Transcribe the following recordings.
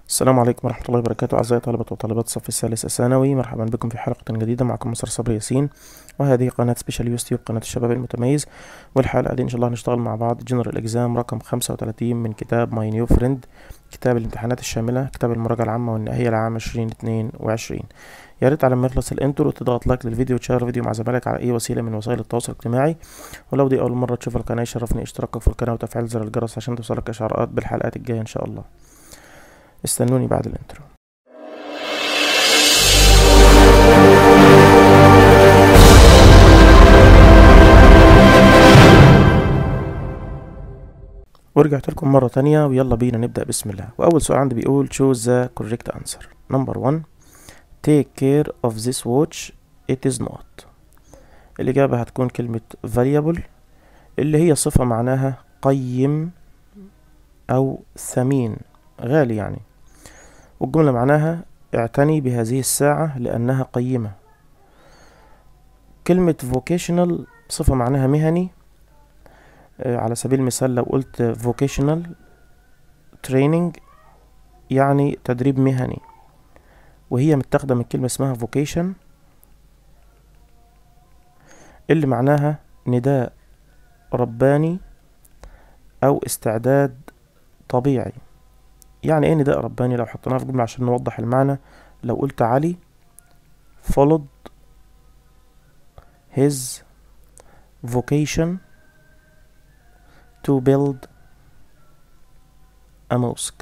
السلام عليكم ورحمة الله وبركاته أعزائي طلبة وطالبات الصف الثالث الثانوي مرحبا بكم في حلقة جديدة معكم مصر صبري ياسين وهذه قناة سبيشال يوستيوب قناة الشباب المتميز والحلقة دي إن شاء الله هنشتغل مع بعض جنرال إكزام رقم خمسة وتلاتين من كتاب ماي نيو فريند كتاب الامتحانات الشاملة كتاب المراجعة العامة والنهائية لعام عشرين اتنين وعشرين يا ريت على ما يخلص الانترو تضغط لايك للفيديو وتشير الفيديو مع زمايلك على اي وسيله من وسائل التواصل الاجتماعي ولو دي اول مره تشوف القناه يشرفني اشتراكك في القناه وتفعيل زر الجرس عشان توصلك اشعارات بالحلقات الجايه ان شاء الله استنوني بعد الانترو ورجعت لكم مرة تانية ويلا بينا نبدأ بسم الله وأول سؤال عندي بيقول choose the correct answer number one take care of this watch it is not الإجابة هتكون كلمة variable اللي هي صفة معناها قيم أو ثمين غالي يعني والجملة معناها اعتني بهذه الساعة لأنها قيمة كلمة vocational صفة معناها مهني آه، على سبيل المثال لو قلت vocational training يعني تدريب مهني وهي متاخدة من كلمة اسمها vocation اللي معناها نداء رباني أو استعداد طبيعي يعني ايه نداء رباني لو حطيناها في جملة عشان نوضح المعنى لو قلت علي followed his vocation to build a mosque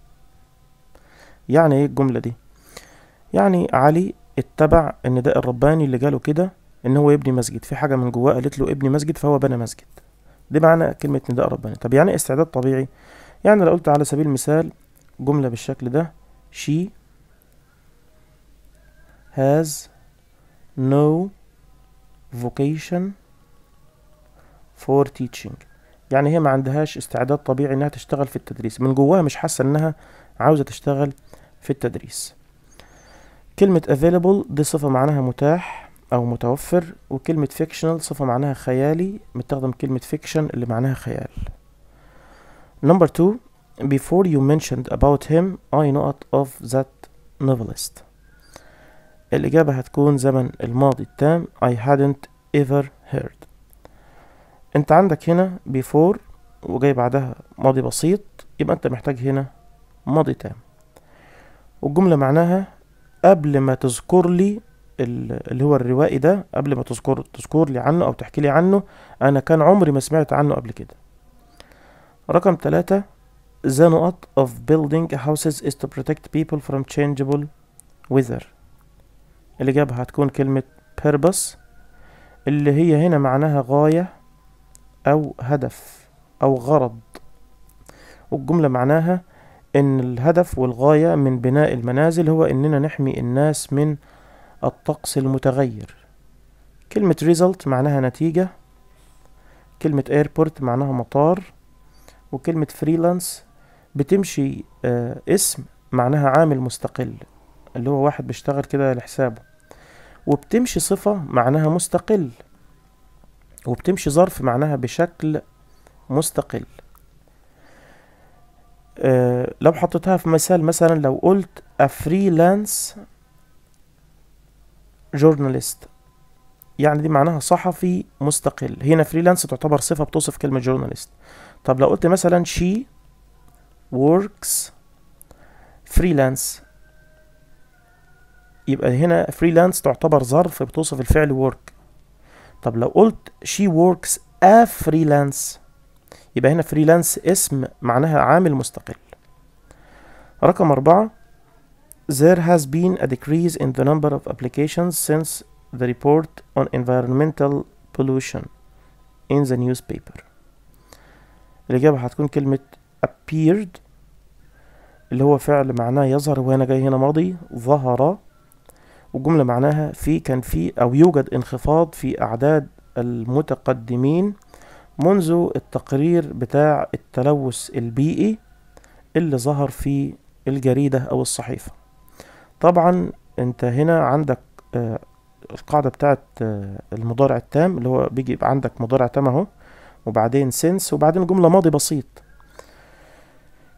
يعني ايه الجملة دي يعني علي اتبع النداء الرباني اللي جاله كده ان هو يبني مسجد في حاجة من جواه قالت له ابني مسجد فهو بنى مسجد دي معنى كلمة نداء رباني طب يعني إيه استعداد طبيعي يعني لو قلت على سبيل المثال جملة بالشكل ده she has no vocation for teaching يعني هي ما عندهاش استعداد طبيعي انها تشتغل في التدريس من جواها مش حاسة انها عاوزة تشتغل في التدريس كلمة available دي صفة معناها متاح أو متوفر وكلمة fictional صفة معناها خيالي متخدم كلمة fiction اللي معناها خيال number two before you mentioned about him I know of that novelist الإجابة هتكون زمن الماضي التام I hadn't ever heard انت عندك هنا before وجاي بعدها ماضي بسيط يبقى انت محتاج هنا ماضي تام والجملة معناها قبل ما تذكر لي ال- اللي هو الروائي ده قبل ما تذكر تذكر لي عنه او تحكي لي عنه انا كان عمري ما سمعت عنه قبل كده رقم ثلاثة The نقط of building houses is to protect people from changeable weather الإجابة هتكون كلمة purpose اللي هي هنا معناها غاية أو هدف أو غرض والجملة معناها إن الهدف والغاية من بناء المنازل هو إننا نحمي الناس من الطقس المتغير كلمة result معناها نتيجة كلمة airport معناها مطار وكلمة freelance بتمشي آه اسم معناها عامل مستقل اللي هو واحد بيشتغل كده لحسابه وبتمشي صفة معناها مستقل وبتمشي ظرف معناها بشكل مستقل آه لو حطيتها في مثال مثلا لو قلت a freelance journalist يعني دي معناها صحفي مستقل هنا فريلانس تعتبر صفة بتوصف كلمة journalist طب لو قلت مثلا she works freelance يبقى هنا freelance تعتبر ظرف بتوصف الفعل work طب لو قلت she works a freelance يبقى هنا freelance اسم معناها عامل مستقل رقم أربعة There has been a decrease in the number of applications since the report on environmental pollution in the newspaper الإجابة هتكون كلمة appeared اللي هو فعل معناه يظهر وهنا جاي هنا ماضي ظهر والجملة معناها في كان في أو يوجد انخفاض في أعداد المتقدمين منذ التقرير بتاع التلوث البيئي اللي ظهر في الجريدة أو الصحيفة طبعا انت هنا عندك آه، القاعدة بتاعت آه، المضارع التام اللي هو بيجي يبقى عندك مضارع تام اهو وبعدين سنس وبعدين جملة ماضي بسيط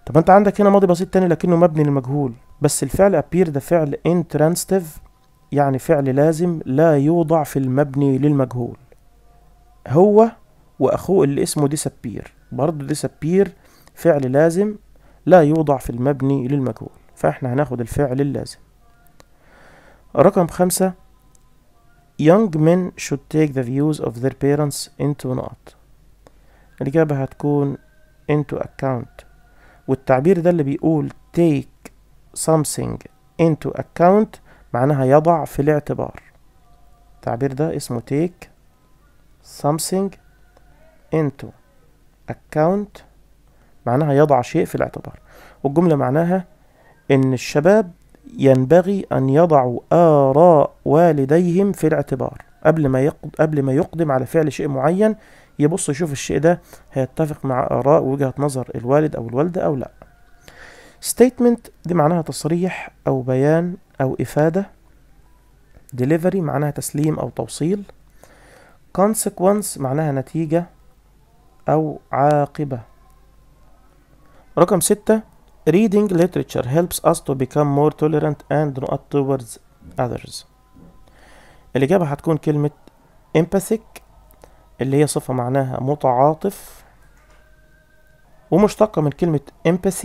طب انت عندك هنا ماضي بسيط تاني لكنه مبني للمجهول بس الفعل appear ده فعل intransitive يعني فعل لازم لا يوضع في المبني للمجهول هو واخوه اللي اسمه disappear برضه disappear فعل لازم لا يوضع في المبني للمجهول فاحنا هناخد الفعل اللازم رقم خمسة young men should take the views of their parents into نقط الإجابة هتكون into account والتعبير ده اللي بيقول take something into account معناها يضع في الاعتبار التعبير ده اسمه take something into account معناها يضع شيء في الاعتبار والجملة معناها إن الشباب ينبغي أن يضعوا آراء والديهم في الاعتبار قبل ما يقد... قبل ما يقدم على فعل شيء معين يبص يشوف الشيء ده هيتفق مع آراء ووجهة نظر الوالد أو الوالدة أو لا statement دي معناها تصريح أو بيان أو إفادة delivery معناها تسليم أو توصيل consequence معناها نتيجة أو عاقبة رقم ستة reading literature helps us to become more tolerant and not towards others الإجابة هتكون كلمة empathic اللي هي صفة معناها متعاطف ومشتقة من كلمة empathy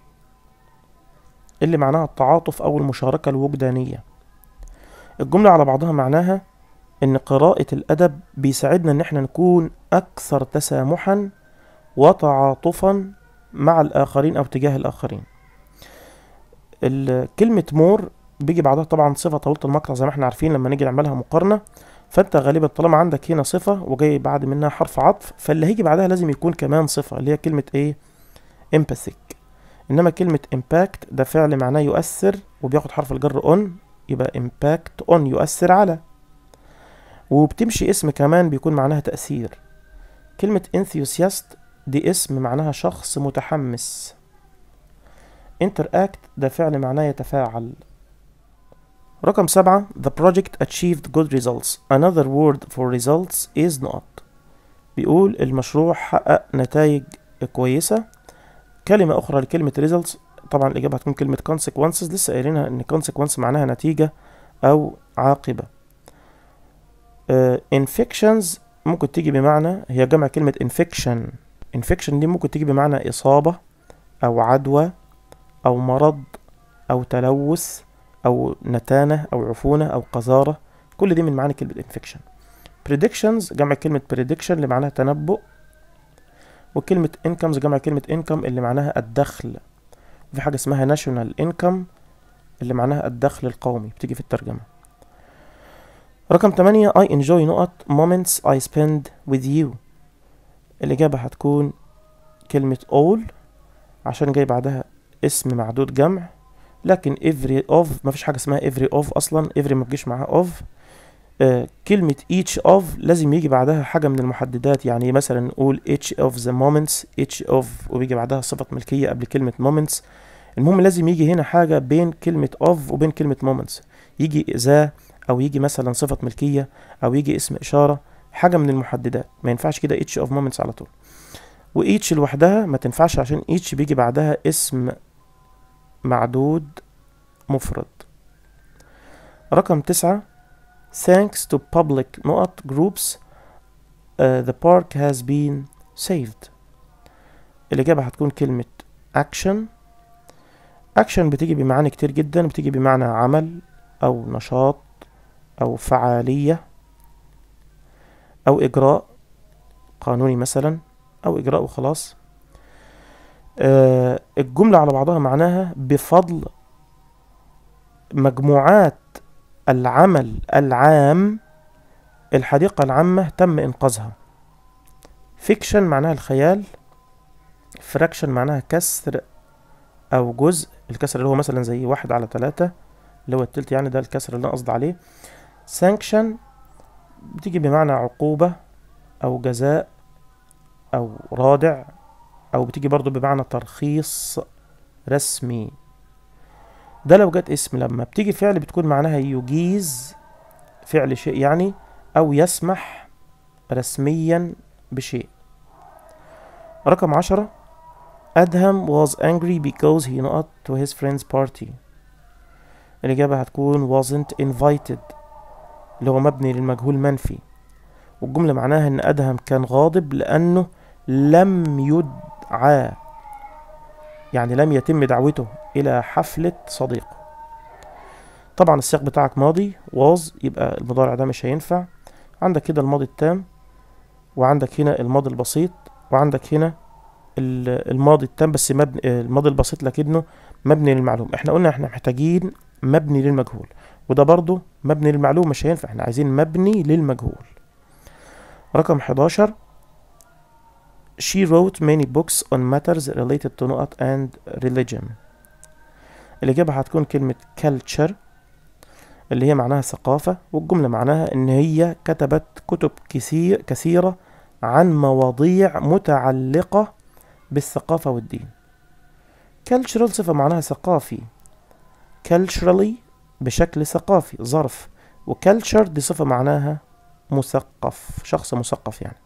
اللي معناها التعاطف أو المشاركة الوجدانية الجملة على بعضها معناها إن قراءة الأدب بيساعدنا إن احنا نكون أكثر تسامحا وتعاطفا مع الآخرين أو تجاه الآخرين كلمة مور بيجي بعدها طبعا صفة طويلة المقطع زي ما احنا عارفين لما نيجي نعملها مقارنة فانت غالبا طالما عندك هنا صفة وجاي بعد منها حرف عطف فاللي هيجي بعدها لازم يكون كمان صفة اللي هي كلمة ايه empathic انما كلمة impact ده فعل معناه يؤثر وبياخد حرف الجر on يبقى impact on يؤثر على وبتمشي اسم كمان بيكون معناها تأثير كلمة enthusiast دي اسم معناها شخص متحمس interact ده فعل معناه يتفاعل رقم سبعة The project achieved good results Another word for results is not بيقول المشروع حقق نتائج كويسة كلمة أخرى لكلمة results طبعا الإجابة هتكون كلمة consequences لسه قايلينها إن consequence معناها نتيجة أو عاقبة uh, infections ممكن تيجي بمعنى هي جمع كلمة infection infection دي ممكن تيجي بمعنى إصابة أو عدوى أو مرض أو تلوث أو نتانة أو عفونة أو قذارة كل دي من معاني كلمة infection predictions جمع كلمة prediction اللي معناها تنبؤ وكلمة incomes جمع كلمة income اللي معناها الدخل وفي حاجة اسمها national income اللي معناها الدخل القومي بتيجي في الترجمة رقم 8 I enjoy نقط moments I spend with you الإجابة هتكون كلمة all عشان جاي بعدها اسم معدود جمع لكن every of مفيش حاجة اسمها every of أصلا every ما بيجيش معاها of آه كلمة each of لازم يجي بعدها حاجة من المحددات يعني مثلا نقول each of the moments each of وبيجي بعدها صفة ملكية قبل كلمة moments المهم لازم يجي هنا حاجة بين كلمة of وبين كلمة moments يجي ذا أو يجي مثلا صفة ملكية أو يجي اسم إشارة حاجة من المحددات ما ينفعش كده each of moments على طول و each لوحدها ما تنفعش عشان each بيجي بعدها اسم معدود مفرد رقم تسعة thanks to public نقط groups uh, the park has been saved الإجابة هتكون كلمة action action بتيجي بمعاني كتير جدا بتيجي بمعنى عمل أو نشاط أو فعالية أو إجراء قانوني مثلا أو إجراء وخلاص آه الجملة على بعضها معناها بفضل مجموعات العمل العام الحديقة العامة تم إنقاذها فيكشن معناها الخيال فراكشن معناها كسر أو جزء الكسر اللي هو مثلا زي واحد على تلاتة اللي هو التلت يعني ده الكسر اللي أنا قصدي عليه سانكشن بتيجي بمعنى عقوبة أو جزاء أو رادع أو بتيجي برضو بمعنى ترخيص رسمي ده لو جت اسم لما بتيجي فعل بتكون معناها يجيز فعل شيء يعني أو يسمح رسميا بشيء رقم عشرة Adham was angry because he not to his friend's party الإجابة هتكون wasn't invited اللي هو مبني للمجهول منفي والجملة معناها إن أدهم كان غاضب لأنه لم يدعى يعني لم يتم دعوته إلى حفلة صديقه طبعا السياق بتاعك ماضي was يبقى المضارع ده مش هينفع عندك كده الماضي التام وعندك هنا الماضي البسيط وعندك هنا ال- الماضي التام بس مبني الماضي البسيط لكنه مبني للمعلوم احنا قلنا احنا محتاجين مبني للمجهول وده برضو مبني للمعلوم مش هينفع احنا عايزين مبني للمجهول رقم 11 She wrote many books on matters related to نقط and religion الإجابة هتكون كلمة culture اللي هي معناها ثقافة والجملة معناها إن هي كتبت كتب كثير كثيرة عن مواضيع متعلقة بالثقافة والدين cultural صفة معناها ثقافي culturally بشكل ثقافي ظرف وculture دي صفة معناها مثقف شخص مثقف يعني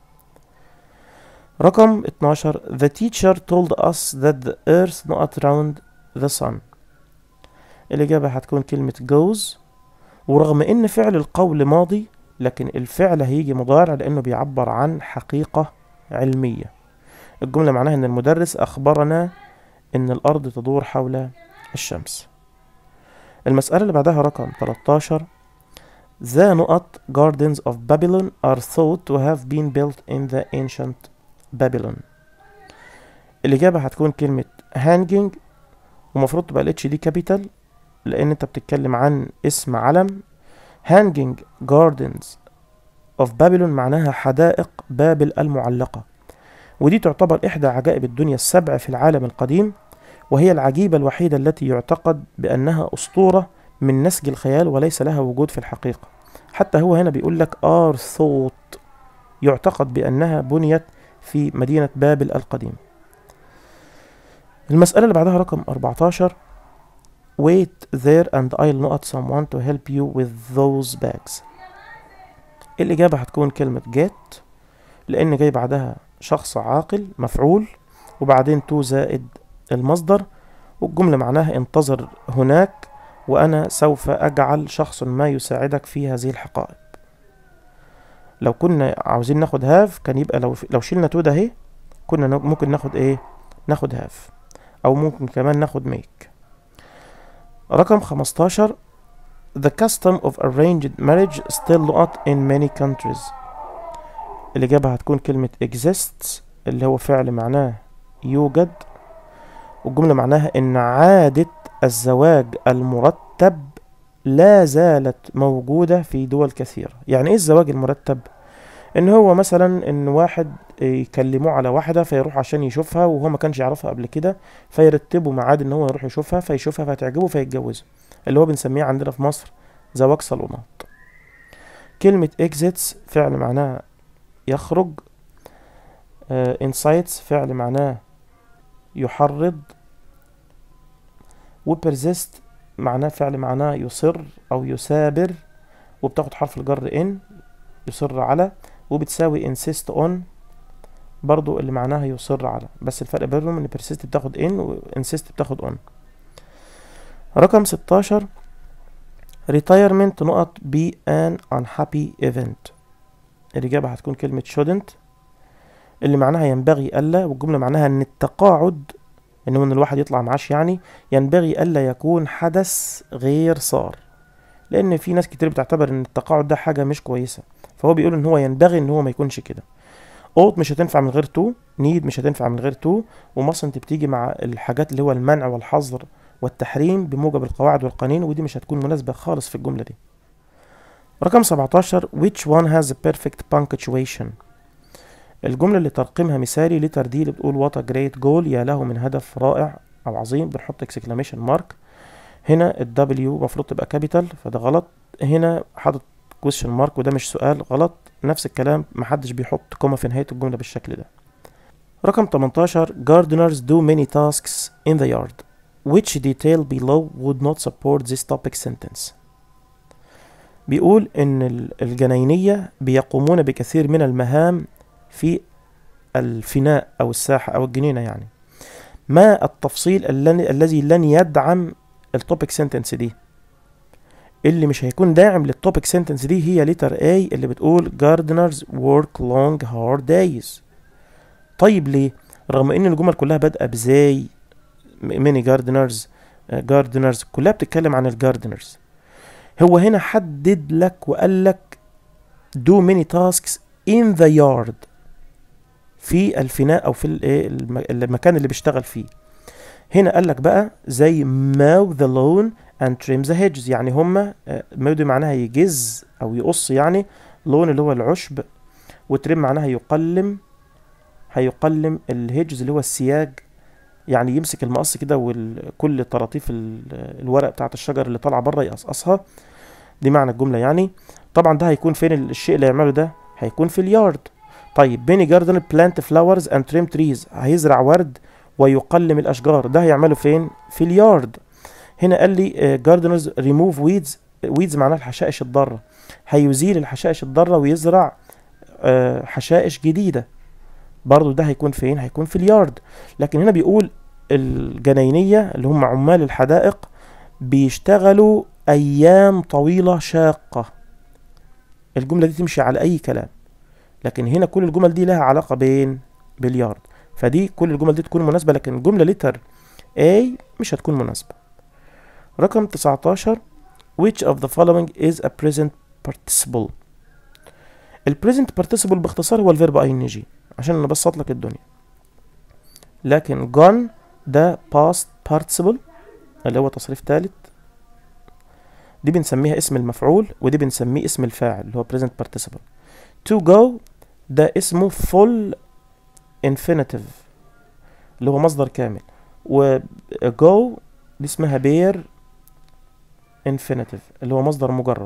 رقم 12 The teacher told us that the earth not around the sun الإجابة هتكون كلمة goes ورغم إن فعل القول ماضي لكن الفعل هيجي مضارع لأنه بيعبر عن حقيقة علمية الجملة معناها إن المدرس أخبرنا إن الأرض تدور حول الشمس المسألة اللي بعدها رقم 13 The نقط gardens of Babylon are thought to have been built in the ancient Babylon الإجابة هتكون كلمة hanging ومفروض تبقى الاتش دي كابيتال لأن أنت بتتكلم عن اسم علم hanging gardens of Babylon معناها حدائق بابل المعلقة ودي تعتبر إحدى عجائب الدنيا السبع في العالم القديم وهي العجيبة الوحيدة التي يعتقد بأنها أسطورة من نسج الخيال وليس لها وجود في الحقيقة حتى هو هنا بيقول لك are thought يعتقد بأنها بنيت في مدينة بابل القديم المسألة اللي بعدها رقم 14 Wait there and I'll not someone to help you with those bags الإجابة هتكون كلمة get لأن جاي بعدها شخص عاقل مفعول وبعدين تو زائد المصدر والجملة معناها انتظر هناك وأنا سوف أجعل شخص ما يساعدك في هذه الحقائب لو كنا عاوزين ناخد هاف كان يبقى لو لو شلنا تو ده اهي كنا نا- ممكن ناخد ايه ناخد هاف او ممكن كمان ناخد ميك رقم 15 The custom of arranged marriage still not in many countries الإجابة هتكون كلمة exists اللي هو فعل معناه يوجد والجملة معناها إن عادة الزواج المرتب لا زالت موجودة في دول كثيرة يعني إيه الزواج المرتب؟ إن هو مثلا إن واحد يكلموه على واحدة فيروح عشان يشوفها وهو ما كانش يعرفها قبل كده فيرتبوا ميعاد إن هو يروح يشوفها فيشوفها فتعجبه فيتجوزها اللي هو بنسميه عندنا في مصر زواج صالونات كلمة exits فعل معناه يخرج آه insights فعل معناه يحرض وبرزيست معناه فعل معناه يصر أو يثابر وبتاخد حرف الجر ان يصر على وبتساوي insist on برضو اللي معناها يصر على بس الفرق بينهم ان persist بتاخد in و insist بتاخد on رقم 16 retirement نقط be an unhappy event الإجابة هتكون كلمة shouldn't اللي معناها ينبغي ألا والجملة معناها إن التقاعد إن هو إن الواحد يطلع معاش يعني ينبغي ألا يكون حدث غير صار لأن في ناس كتير بتعتبر إن التقاعد ده حاجة مش كويسة فهو بيقول إن هو ينبغي إن هو ما يكونش كده ought مش هتنفع من غير تو need مش هتنفع من غير تو ومصنت بتيجي مع الحاجات اللي هو المنع والحظر والتحريم بموجب القواعد والقوانين ودي مش هتكون مناسبة خالص في الجملة دي رقم 17 which one has a perfect punctuation الجملة اللي ترقيمها مثالي لترديل بتقول what a great goal يا له من هدف رائع أو عظيم بنحط exclamation mark هنا ال W المفروض تبقى capital فده غلط هنا حاطط question mark وده مش سؤال غلط نفس الكلام محدش بيحط كوما في نهاية الجملة بالشكل ده رقم 18 gardeners do many tasks in the yard which detail below would not support this topic sentence بيقول ان ال- الجناينية بيقومون بكثير من المهام في الفناء او الساحة او الجنينة يعني ما التفصيل الل- الذي لن يدعم التوبيك سنتنس دي اللي مش هيكون داعم للتوبيك سنتنس دي هي لتر A اللي بتقول gardeners work long hard days طيب ليه رغم ان الجمل كلها بادئه بزي ميني جاردنرز جاردنرز كلها بتتكلم عن الجاردنرز هو هنا حدد لك وقال لك do many tasks in the yard في الفناء او في الايه الم- المكان اللي بيشتغل فيه هنا قال لك بقى زي mow the lawn and trim the hedges يعني هما آه، mow دي معناها يجز او يقص يعني lawn اللي هو العشب وترم معناها يقلم هيقلم الهيدجز اللي هو السياج يعني يمسك المقص كده وكل طراطيف ال- الورق بتاعت الشجر اللي طالعه بره يقصقصها دي معنى الجمله يعني طبعا ده هيكون فين الشيء اللي يعمله ده هيكون في اليارد طيب بيني جاردن بلانت فلاورز اند تريم تريز هيزرع ورد ويقلم الاشجار ده هيعمله فين في اليارد هنا قال لي جاردنرز ريموف ويدز ويدز معناها الحشائش الضاره هيزيل الحشائش الضاره ويزرع آه، حشائش جديده برضو ده هيكون فين هيكون في اليارد لكن هنا بيقول الجناينيه اللي هم عمال الحدائق بيشتغلوا ايام طويله شاقه الجمله دي تمشي على اي كلام لكن هنا كل الجمل دي لها علاقه بين باليارد فدي كل الجمل دي تكون مناسبه لكن الجمله لتر A مش هتكون مناسبه رقم 19 which of the following is a present participle ال present participle باختصار هو الفيرب ing عشان نبسط لك الدنيا لكن gone ده past participle اللي هو تصريف ثالث دي بنسميها اسم المفعول ودي بنسميه اسم الفاعل اللي هو present participle to go ده اسمه full infinitive اللي هو مصدر كامل و go دي اسمها bare infinitive اللي هو مصدر مجرد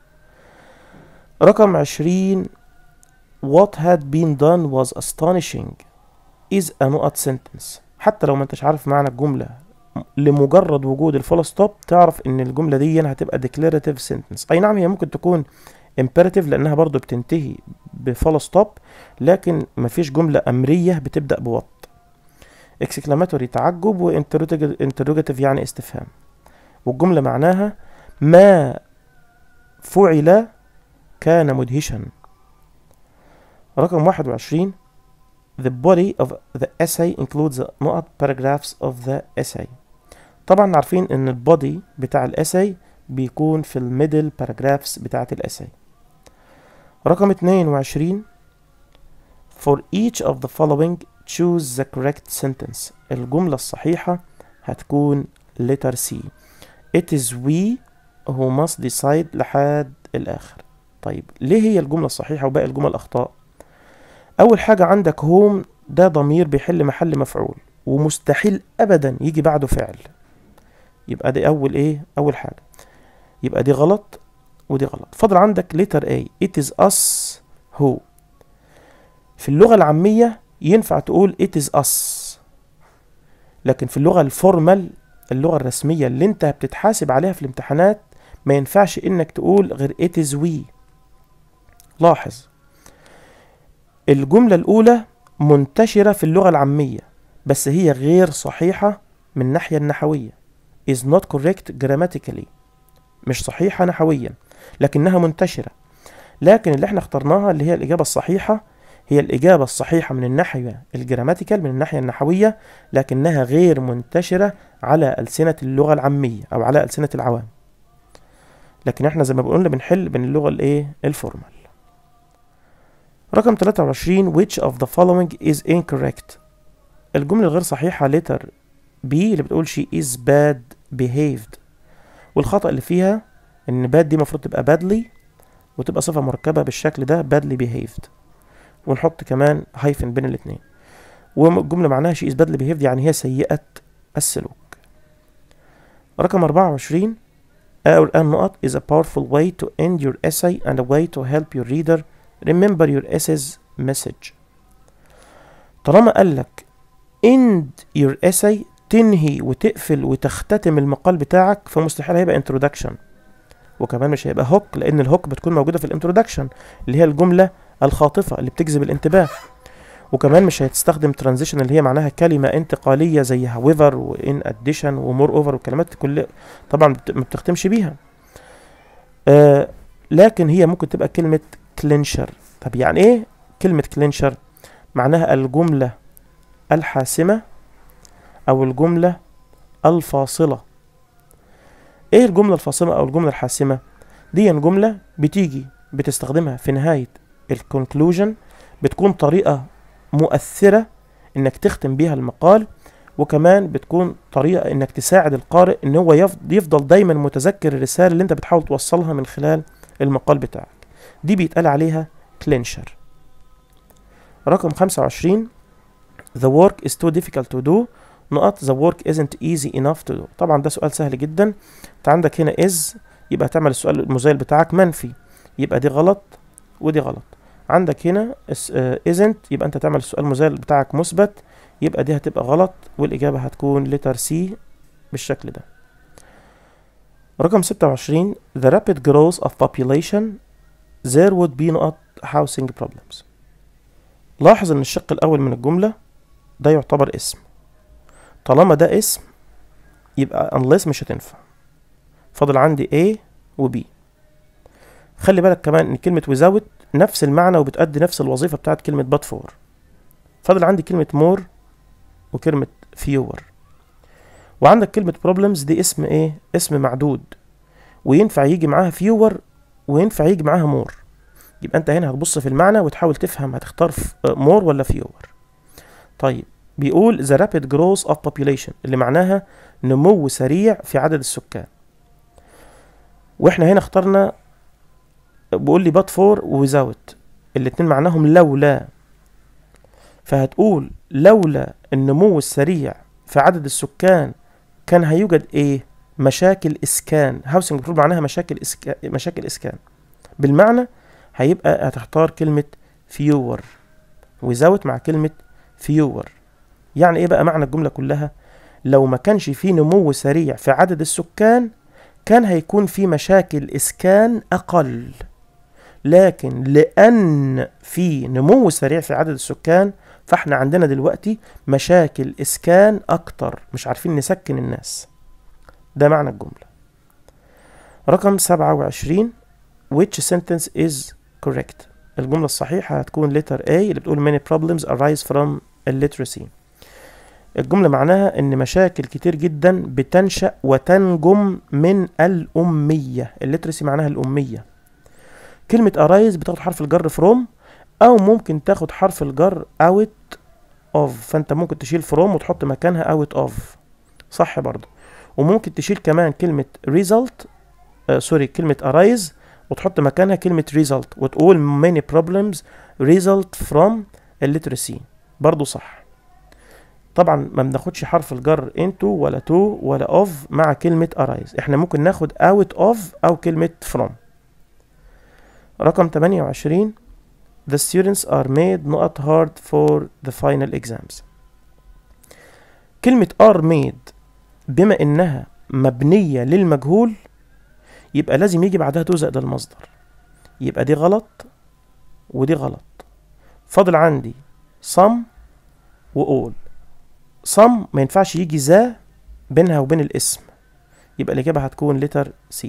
رقم عشرين what had been done was astonishing is a نقط sentence حتى لو ما انتش عارف معنى الجملة لمجرد وجود الفول ستوب تعرف ان الجملة دي هتبقى declarative sentence اي نعم هي ممكن تكون imperative لانها برضو بتنتهي بفول ستوب لكن مفيش جملة امرية بتبدأ بوات exclamatory تعجب و interrogative يعني استفهام والجملة معناها ما فعل كان مدهشا رقم 21 The body of the essay includes the نقط paragraphs of the essay طبعا عارفين ان البودي بتاع الاساي بيكون في الميدل paragraphs بتاعت الاساي رقم 22 For each of the following choose the correct sentence الجملة الصحيحة هتكون letter C It is we who must decide لحد الآخر طيب ليه هي الجملة الصحيحة وباقي الجمل أخطاء أول حاجة عندك هوم ده ضمير بيحل محل مفعول ومستحيل أبدا يجي بعده فعل يبقى دي أول إيه أول حاجة يبقى دي غلط ودي غلط فضل عندك letter A it is us who في اللغة العامية ينفع تقول it is us لكن في اللغة الفورمال اللغة الرسمية اللي انت بتتحاسب عليها في الامتحانات ما ينفعش انك تقول غير it is we لاحظ الجملة الأولى منتشرة في اللغة العامية بس هي غير صحيحة من الناحية النحوية is not correct grammatically مش صحيحة نحويا لكنها منتشرة لكن اللي احنا اخترناها اللي هي الإجابة الصحيحة هي الإجابة الصحيحة من الناحية الجراماتيكال من الناحية النحوية لكنها غير منتشرة على ألسنة اللغة العامية أو على ألسنة العوام لكن احنا زي ما بقولنا بنحل بين اللغة الايه الفورمال رقم 23 which of the following is incorrect الجملة الغير صحيحة letter B اللي بتقول she is bad behaved والخطأ اللي فيها ان bad دي المفروض تبقى badly وتبقى صفة مركبة بالشكل ده badly behaved ونحط كمان هايفن بين الاتنين والجملة معناها she is badly behaved يعني هي سيئة السلوك رقم 24 our نقط is a powerful way to end your essay and a way to help your reader remember your essay's message طالما قال لك end your essay تنهي وتقفل وتختتم المقال بتاعك فمستحيل هيبقى introduction وكمان مش هيبقى هوك لان الهوك بتكون موجوده في الانترودكشن اللي هي الجمله الخاطفه اللي بتجذب الانتباه وكمان مش هتستخدم ترانزيشن اللي هي معناها كلمة انتقالية زي however وان addition ومور اوفر والكلمات دي كلها طبعا بت- ما بتختمش بيها آه لكن هي ممكن تبقى كلمة كلينشر طب يعني ايه كلمة كلينشر معناها الجملة الحاسمة او الجملة الفاصلة ايه الجملة الفاصلة او الجملة الحاسمة دي جملة بتيجي بتستخدمها في نهاية الكونكلوجن بتكون طريقة مؤثرة انك تختم بيها المقال وكمان بتكون طريقة انك تساعد القارئ ان هو يفض- يفضل دايما متذكر الرسالة اللي انت بتحاول توصلها من خلال المقال بتاعك دي بيتقال عليها كلينشر رقم 25 The work is too difficult to do نقط the work isn't easy enough to do طبعا ده سؤال سهل جدا انت عندك هنا is يبقى هتعمل السؤال المزايل بتاعك منفي يبقى دي غلط ودي غلط عندك هنا اس- آه، isn't يبقى انت تعمل السؤال المزايل بتاعك مثبت يبقى دي هتبقى غلط والإجابة هتكون letter C بالشكل ده رقم 26 The rapid growth of population there would be نقط housing problems لاحظ ان الشق الأول من الجملة ده يعتبر اسم طالما ده اسم يبقى unless مش هتنفع فاضل عندي A و B خلي بالك كمان ان كلمة without نفس المعنى وبتأدي نفس الوظيفة بتاعت كلمة but for فاضل عندي كلمة more وكلمة fewer وعندك كلمة problems دي اسم ايه اسم معدود وينفع يجي معاها fewer وينفع يجي معاها more يبقى انت هنا هتبص في المعنى وتحاول تفهم هتختار ف- more ولا fewer طيب بيقول the rapid growth of population اللي معناها نمو سريع في عدد السكان واحنا هنا اخترنا بيقول لي but for و without الاتنين معناهم لولا فهتقول لولا النمو السريع في عدد السكان كان هيوجد ايه مشاكل اسكان هاوسنج بروبلم معناها مشاكل اسكان مشاكل اسكان بالمعنى هيبقى هتختار كلمة fewer without مع كلمة fewer يعني ايه بقى معنى الجملة كلها لو ما كانش في نمو سريع في عدد السكان كان هيكون في مشاكل اسكان اقل لكن لان في نمو سريع في عدد السكان فاحنا عندنا دلوقتي مشاكل اسكان اكتر مش عارفين نسكن الناس ده معنى الجملة رقم 27 which sentence is correct الجملة الصحيحة هتكون letter A اللي بتقول many problems arise from illiteracy الجملة معناها ان مشاكل كتير جدا بتنشأ وتنجم من الأمية illiteracy معناها الأمية كلمة arise بتاخد حرف الجر from أو ممكن تاخد حرف الجر out of فأنت ممكن تشيل from وتحط مكانها out of صح برضه وممكن تشيل كمان كلمة result آه سوري كلمة arise وتحط مكانها كلمة result وتقول many problems result from illiteracy برضه صح طبعا ما بناخدش حرف الجر into ولا to ولا of مع كلمة arise احنا ممكن ناخد out of أو كلمة from رقم 28 The students are made not hard for the final exams كلمة are made بما إنها مبنية للمجهول يبقى لازم يجي بعدها تو زائد المصدر يبقى دي غلط ودي غلط فاضل عندي some و all some ما ينفعش يجي ذا بينها وبين الاسم يبقى الإجابة هتكون letter C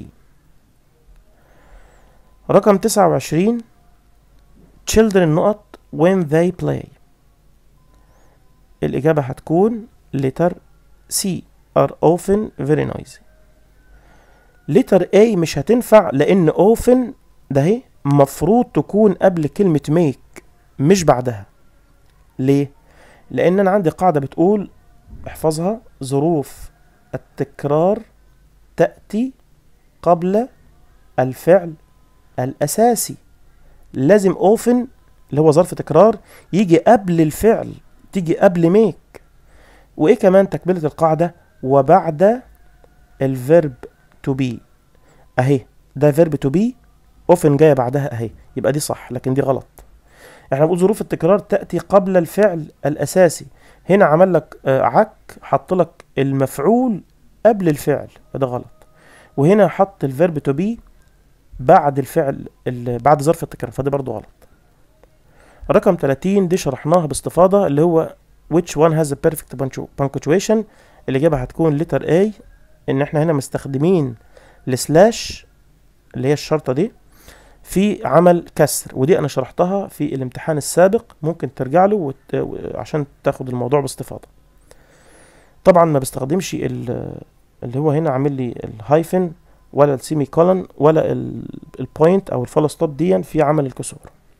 رقم 29 children نقط when they play الإجابة هتكون letter C are often very noisy letter A مش هتنفع لأن often ده هي مفروض تكون قبل كلمة make مش بعدها ليه؟ لأن أنا عندي قاعدة بتقول احفظها ظروف التكرار تأتي قبل الفعل الأساسي لازم often اللي هو ظرف تكرار يجي قبل الفعل تيجي قبل ميك وايه كمان تكملة القاعدة وبعد الفيرب to be اهي ده فيرب to be often جاية بعدها اهي يبقى دي صح لكن دي غلط احنا بنقول ظروف التكرار تأتي قبل الفعل الأساسي هنا عمل لك آه، عك حط لك المفعول قبل الفعل فده غلط وهنا حط الفيرب to be بعد الفعل ال- بعد ظرف التكرار فده برضو غلط رقم 30 دي شرحناها باستفاضة اللي هو which one has a perfect punctu- punctuation الإجابة هتكون letter A إن إحنا هنا مستخدمين السلاش اللي هي الشرطة دي في عمل كسر ودي أنا شرحتها في الامتحان السابق ممكن ترجع له وت... عشان تاخد الموضوع باستفاضة طبعا ما بستخدمش ال- اللي هو هنا عامل لي الهايفن ولا السيمي كولن ولا البوينت او الفول ستوب دي في عمل الكسور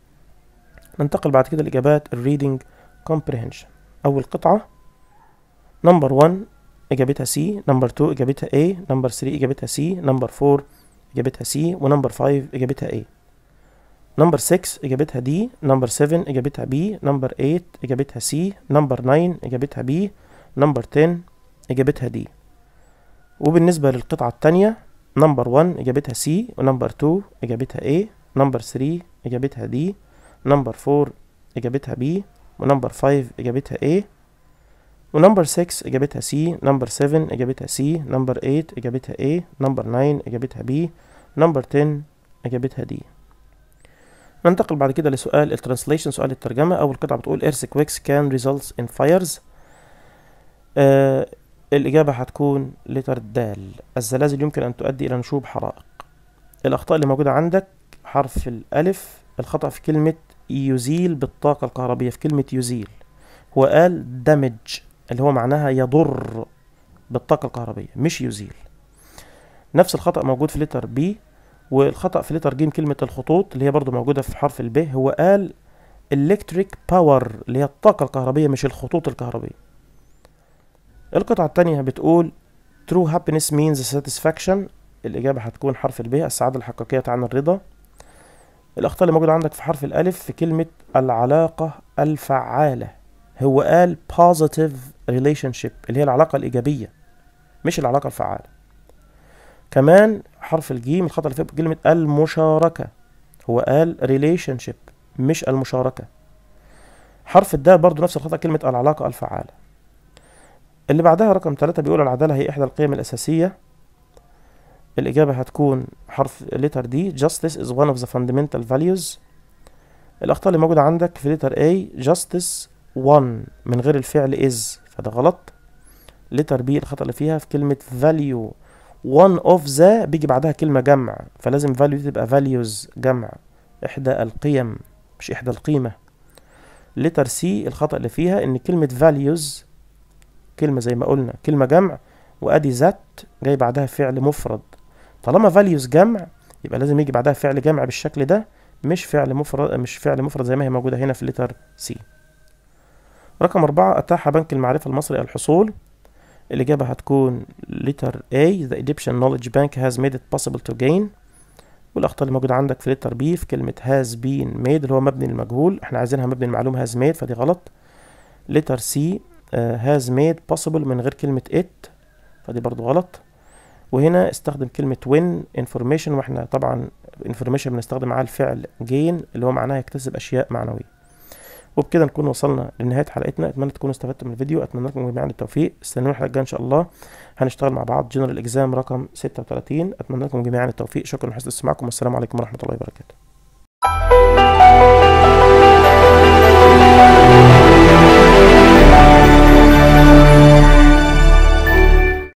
ننتقل بعد كده لاجابات الريدنج كومبريهنشن اول قطعه نمبر 1 اجابتها سي نمبر 2 اجابتها A نمبر 3 اجابتها سي نمبر 4 اجابتها سي ونمبر 5 اجابتها A نمبر 6 اجابتها دي نمبر 7 اجابتها بي نمبر 8 اجابتها سي نمبر 9 اجابتها بي نمبر 10 اجابتها دي وبالنسبة للقطعة التانية نمبر 1 اجابتها سي ونمبر 2 اجابتها A نمبر 3 اجابتها دي نمبر 4 اجابتها B ونمبر 5 اجابتها A ونمبر 6 اجابتها C نمبر 7 اجابتها C نمبر 8 اجابتها A نمبر 9 اجابتها B نمبر 10 اجابتها D ننتقل بعد كده لسؤال الترانسليشن سؤال الترجمة أول قطعة بتقول earthquakes can results in fires آه الإجابة هتكون لتر دال الزلازل يمكن أن تؤدي إلى نشوب حرائق الأخطاء اللي موجودة عندك حرف الألف الخطأ في كلمة يزيل بالطاقة الكهربية في كلمة يزيل هو قال دمج اللي هو معناها يضر بالطاقة الكهربية مش يزيل نفس الخطأ موجود في لتر بي والخطأ في لتر ج كلمة الخطوط اللي هي برضو موجودة في حرف الب هو قال electric power اللي هي الطاقة الكهربية مش الخطوط الكهربية القطعة التانية بتقول true happiness means satisfaction الإجابة هتكون حرف الب السعادة الحقيقية عن الرضا الأخطاء اللي موجودة عندك في حرف الألف في كلمة العلاقة الفعالة هو قال positive relationship اللي هي العلاقة الإيجابية مش العلاقة الفعالة كمان حرف الجيم الخطأ اللي فيه كلمة المشاركة هو قال relationship مش المشاركة حرف الدال برضو نفس الخطأ كلمة العلاقة الفعالة اللي بعدها رقم ثلاثة بيقول العدالة هي إحدى القيم الأساسية الإجابة هتكون حرف letter D justice is one of the fundamental values الأخطاء اللي موجودة عندك في letter A justice one من غير الفعل is فده غلط letter B الخطأ اللي فيها في كلمة value one of the بيجي بعدها كلمة جمع فلازم value تبقى values جمع إحدى القيم مش إحدى القيمة letter C الخطأ اللي فيها إن كلمة values كلمة زي ما قلنا كلمة جمع وأدي ذات جاي بعدها فعل مفرد طالما values جمع يبقى لازم يجي بعدها فعل جمع بالشكل ده مش فعل مفرد مش فعل مفرد زي ما هي موجودة هنا في لتر سي رقم أربعة أتاح بنك المعرفة المصري الحصول الإجابة هتكون letter A The Egyptian Knowledge Bank has made it possible to gain والأخطاء اللي موجودة عندك في letter B في كلمة has been made اللي هو مبني للمجهول احنا عايزينها مبني المعلوم has made فدي غلط letter C uh, has made possible من غير كلمة it فدي برضو غلط وهنا استخدم كلمة win information واحنا طبعا information بنستخدم معاها الفعل gain اللي هو معناها يكتسب أشياء معنوية وبكده نكون وصلنا لنهاية حلقتنا أتمنى تكونوا استفدتوا من الفيديو أتمنى لكم جميعا التوفيق استنونا الحلقة الجاية إن شاء الله هنشتغل مع بعض جنرال إكزام رقم 36 أتمنى لكم جميعا التوفيق شكرا لحسن استماعكم والسلام عليكم ورحمة الله وبركاته